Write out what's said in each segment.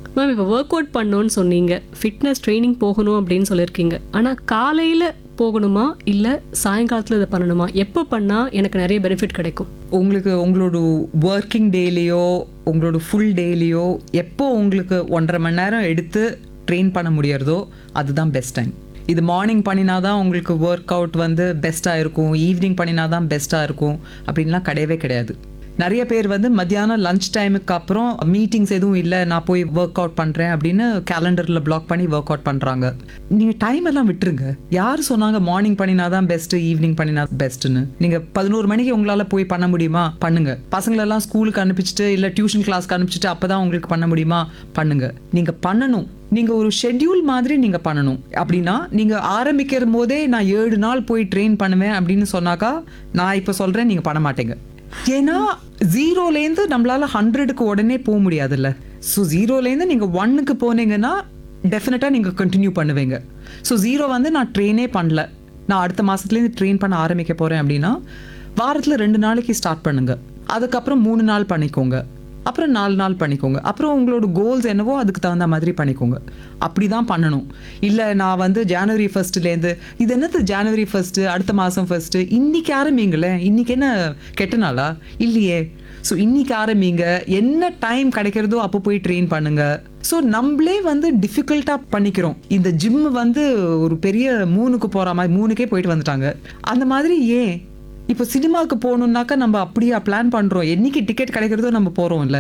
ma'am இப்போ work out பண்ணணும்னு சொன்னீங்க ஃபிட்னஸ் ட்ரைனிங் போகணும் அப்படின்னு சொல்லியிருக்கீங்க ஆனால் காலையில் போகணுமா இல்லை சாயங்காலத்தில் இதை பண்ணணுமா எப்போ பண்ணால் எனக்கு நிறைய பெனிஃபிட் கிடைக்கும் உங்களுக்கு உங்களோட ஒர்க்கிங் டேலியோ உங்களோட ஃபுல் டேலியோ எப்போ உங்களுக்கு ஒன்றரை மணி நேரம் எடுத்து ட்ரெயின் பண்ண முடியறதோ அதுதான் பெஸ்ட் டைம் இது மார்னிங் பண்ணினா தான் உங்களுக்கு ஒர்க் அவுட் வந்து பெஸ்ட்டாக இருக்கும் ஈவினிங் பண்ணினா தான் பெஸ்ட்டாக இருக்கும் அப்படின்லாம் கிடையவே கிடையாது நிறைய பேர் வந்து மத்தியானம் லஞ்ச் டைமுக்கு அப்புறம் மீட்டிங்ஸ் எதுவும் இல்லை நான் போய் ஒர்க் அவுட் பண்ணுறேன் அப்படின்னு கேலண்டரில் பிளாக் பண்ணி ஒர்க் அவுட் பண்ணுறாங்க நீங்கள் டைம் எல்லாம் விட்டுருங்க யார் சொன்னாங்க மார்னிங் பண்ணினா தான் பெஸ்ட்டு ஈவினிங் பண்ணினா பெஸ்ட்டுன்னு நீங்கள் பதினோரு மணிக்கு உங்களால் போய் பண்ண முடியுமா பண்ணுங்க பசங்களெல்லாம் ஸ்கூலுக்கு அனுப்பிச்சிட்டு இல்லை டியூஷன் கிளாஸ்க்கு அனுப்பிச்சிட்டு அப்போ தான் உங்களுக்கு பண்ண முடியுமா பண்ணுங்க நீங்கள் பண்ணணும் நீங்கள் ஒரு ஷெட்யூல் மாதிரி நீங்கள் பண்ணணும் அப்படின்னா நீங்கள் ஆரம்பிக்கிற போதே நான் ஏழு நாள் போய் ட்ரெயின் பண்ணுவேன் அப்படின்னு சொன்னாக்கா நான் இப்போ சொல்கிறேன் நீங்கள் பண்ண மாட்டீங்க ஏன்னா ஜீரோலேருந்து நம்மளால ஹண்ட்ரடுக்கு உடனே போக முடியாதுல்ல ஸோ ஜீரோலேருந்து நீங்கள் ஒன்னுக்கு போனீங்கன்னா டெஃபினட்டாக நீங்கள் கண்டினியூ பண்ணுவீங்க ஸோ ஜீரோ வந்து நான் ட்ரெயினே பண்ணல நான் அடுத்த மாதத்துலேருந்து ட்ரெயின் பண்ண ஆரம்பிக்க போகிறேன் அப்படின்னா வாரத்தில் ரெண்டு நாளைக்கு ஸ்டார்ட் பண்ணுங்க அதுக்கப்புறம் மூணு நாள் பண்ணிக்கோங்க அப்புறம் நாலு நாள் பண்ணிக்கோங்க அப்புறம் உங்களோட கோல்ஸ் என்னவோ அதுக்கு தகுந்த மாதிரி பண்ணிக்கோங்க அப்படி தான் பண்ணணும் இல்லை நான் வந்து ஜனவரி ஃபர்ஸ்ட்லேருந்து இது என்னது ஜனவரி ஃபர்ஸ்ட்டு அடுத்த மாதம் ஃபர்ஸ்ட்டு இன்னைக்கு ஆரம்பிங்களேன் இன்னைக்கு என்ன கெட்ட நாளா இல்லையே ஸோ இன்னைக்கு ஆரம்பிங்க என்ன டைம் கிடைக்கிறதோ அப்போ போய் ட்ரெயின் பண்ணுங்க ஸோ நம்மளே வந்து டிஃபிகல்ட்டாக பண்ணிக்கிறோம் இந்த ஜிம் வந்து ஒரு பெரிய மூணுக்கு போகிற மாதிரி மூணுக்கே போயிட்டு வந்துட்டாங்க அந்த மாதிரி ஏன் இப்போ சினிமாவுக்கு போகணுன்னாக்கா நம்ம அப்படியா பிளான் பண்ணுறோம் என்னைக்கு டிக்கெட் கிடைக்கிறதோ நம்ம போகிறோம்ல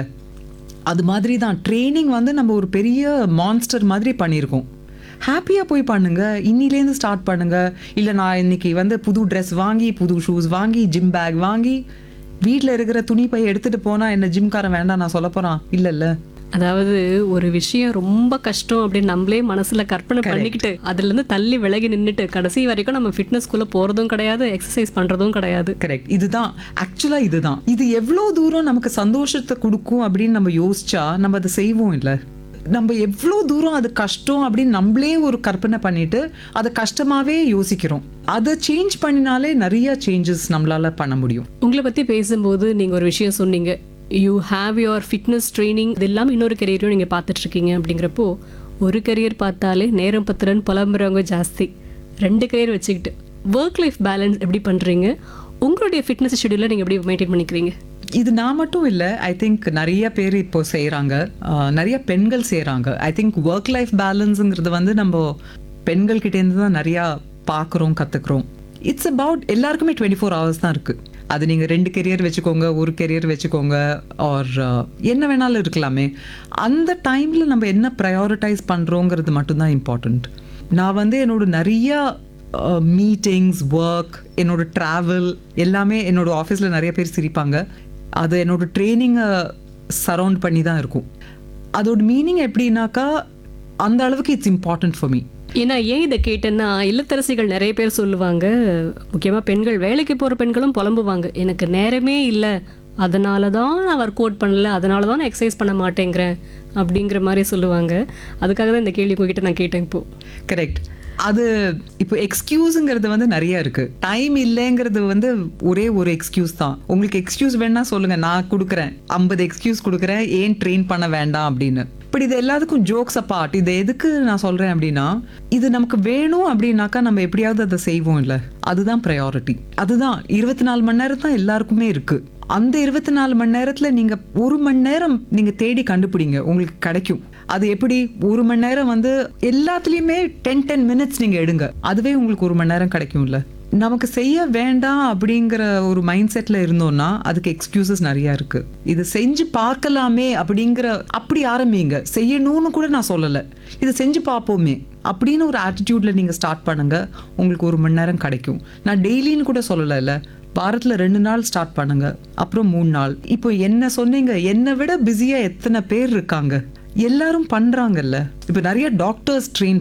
அது மாதிரி தான் ட்ரைனிங் வந்து நம்ம ஒரு பெரிய மான்ஸ்டர் மாதிரி பண்ணியிருக்கோம் ஹாப்பியாக போய் பண்ணுங்க இன்னிலேருந்து ஸ்டார்ட் பண்ணுங்க இல்லை நான் இன்னைக்கு வந்து புது ட்ரெஸ் வாங்கி புது ஷூஸ் வாங்கி ஜிம் பேக் வாங்கி வீட்டில் இருக்கிற துணி பை எடுத்துகிட்டு போனால் என்ன ஜிம்காரன் வேண்டாம் நான் சொல்ல போகிறான் இல்லைல்ல அதாவது ஒரு விஷயம் ரொம்ப கஷ்டம் அப்படின்னு நம்மளே மனசுல கற்பனை பண்ணிக்கிட்டு அதுல இருந்து தள்ளி விலகி நின்னுட்டு கடைசி வரைக்கும் நம்ம ஃபிட்னஸ்க்குள்ள போறதும் கிடையாது எக்ஸசைஸ் பண்றதும் கிடையாது கரெக்ட் இதுதான் ஆக்சுவலாக இதுதான் இது எவ்வளோ தூரம் நமக்கு சந்தோஷத்தை கொடுக்கும் அப்படின்னு நம்ம யோசிச்சா நம்ம அதை செய்வோம் இல்லை நம்ம எவ்வளோ தூரம் அது கஷ்டம் அப்படின்னு நம்மளே ஒரு கற்பனை பண்ணிட்டு அதை கஷ்டமாவே யோசிக்கிறோம் அதை சேஞ்ச் பண்ணினாலே நிறைய சேஞ்சஸ் நம்மளால பண்ண முடியும் உங்களை பத்தி பேசும்போது நீங்க ஒரு விஷயம் சொன்னீங்க you have your fitness training இது இல்லாமல் இன்னொரு கரியரும் நீங்க பார்த்துட்டு இருக்கீங்க அப்படிங்கிறப்போ ஒரு கரியர் பார்த்தாலே நேரம் பத்திரன்னு புலம்புறவங்க ஜாஸ்தி ரெண்டு கரியர் வச்சுக்கிட்டு ஒர்க் லைஃப் பேலன்ஸ் எப்படி பண்றீங்க உங்களுடைய ஃபிட்னஸ் ஷெடியூலை நீங்க எப்படி மெயின்டைன் பண்ணிக்கிறீங்க இது நான் மட்டும் இல்லை ஐ திங்க் நிறைய பேர் இப்போ செய்கிறாங்க நிறைய பெண்கள் செய்கிறாங்க ஐ திங்க் ஒர்க் லைஃப் பேலன்ஸுங்கிறது வந்து நம்ம பெண்கள் கிட்டேருந்து தான் நிறையா பார்க்குறோம் கற்றுக்குறோம் இட்ஸ் அபவுட் எல்லாருக்குமே டுவெண்ட்டி ஃபோர் ஹவர்ஸ் தான் இருக்குது அது நீங்கள் ரெண்டு கெரியர் வச்சுக்கோங்க ஒரு கெரியர் வச்சுக்கோங்க ஆர் என்ன வேணாலும் இருக்கலாமே அந்த டைமில் நம்ம என்ன ப்ரையாரிட்டைஸ் பண்ணுறோங்கிறது மட்டும்தான் இம்பார்ட்டண்ட் நான் வந்து என்னோட நிறையா மீட்டிங்ஸ் ஒர்க் என்னோட ட்ராவல் எல்லாமே என்னோட ஆஃபீஸில் நிறைய பேர் சிரிப்பாங்க அது என்னோட ட்ரைனிங்கை சரவுண்ட் பண்ணி தான் இருக்கும் அதோட மீனிங் எப்படின்னாக்கா அந்த அளவுக்கு இட்ஸ் இம்பார்ட்டன்ட் ஃபார் மீ ஏன்னா ஏன் இதை கேட்டேன்னா இல்லத்தரசிகள் நிறைய பேர் சொல்லுவாங்க முக்கியமாக பெண்கள் வேலைக்கு போகிற பெண்களும் புலம்புவாங்க எனக்கு நேரமே இல்லை அதனால தான் நான் ஒர்க் அவுட் பண்ணல அதனால தான் நான் எக்ஸசைஸ் பண்ண மாட்டேங்கிறேன் அப்படிங்கிற மாதிரி சொல்லுவாங்க அதுக்காக தான் இந்த கேள்வி உங்ககிட்ட நான் கேட்டேன் இப்போ கரெக்ட் அது இப்போ எக்ஸ்கியூஸுங்கிறது வந்து நிறைய இருக்கு டைம் இல்லைங்கிறது வந்து ஒரே ஒரு எக்ஸ்கியூஸ் தான் உங்களுக்கு எக்ஸ்கியூஸ் வேணா சொல்லுங்க நான் கொடுக்குறேன் ஐம்பது எக்ஸ்கியூஸ் கொடுக்குறேன் ஏன் ட்ரெயின் பண்ண வேண்டாம் அப்படின்னு பட் இது எல்லாத்துக்கும் ஜோக்ஸ் அப்பார்ட் இது எதுக்கு நான் சொல்றேன் அப்படின்னா இது நமக்கு வேணும் அப்படின்னாக்கா நம்ம எப்படியாவது அதை செய்வோம் இல்லை அதுதான் ப்ரையாரிட்டி அதுதான் இருபத்தி நாலு மணி நேரம் தான் எல்லாருக்குமே இருக்கு அந்த இருபத்தி நாலு மணி நேரத்துல நீங்க ஒரு மணி நேரம் நீங்க தேடி கண்டுபிடிங்க உங்களுக்கு கிடைக்கும் அது எப்படி ஒரு மணி நேரம் வந்து எல்லாத்துலயுமே டென் டென் மினிட்ஸ் நீங்க எடுங்க அதுவே உங்களுக்கு ஒரு மணி நேரம் கிடைக்கும்ல நமக்கு செய்ய வேண்டாம் அப்படிங்கிற ஒரு மைண்ட் செட்ல இருந்தோம்னா அதுக்கு எக்ஸ்கியூசஸ் நிறைய இருக்கு இது செஞ்சு பார்க்கலாமே அப்படிங்கிற அப்படி ஆரம்பிங்க செய்யணும்னு கூட நான் சொல்லலை இது செஞ்சு பார்ப்போமே அப்படின்னு ஒரு ஆட்டிடியூட்ல நீங்க ஸ்டார்ட் பண்ணுங்க உங்களுக்கு ஒரு மணி நேரம் கிடைக்கும் நான் டெய்லின்னு கூட சொல்லலைல்ல வாரத்துல ரெண்டு நாள் ஸ்டார்ட் பண்ணுங்க அப்புறம் மூணு நாள் இப்போ என்ன சொன்னீங்க என்னை விட பிஸியா எத்தனை பேர் இருக்காங்க எல்லாரும் பண்றாங்கல்ல இப்போ நிறைய டாக்டர்ஸ் ட்ரெயின்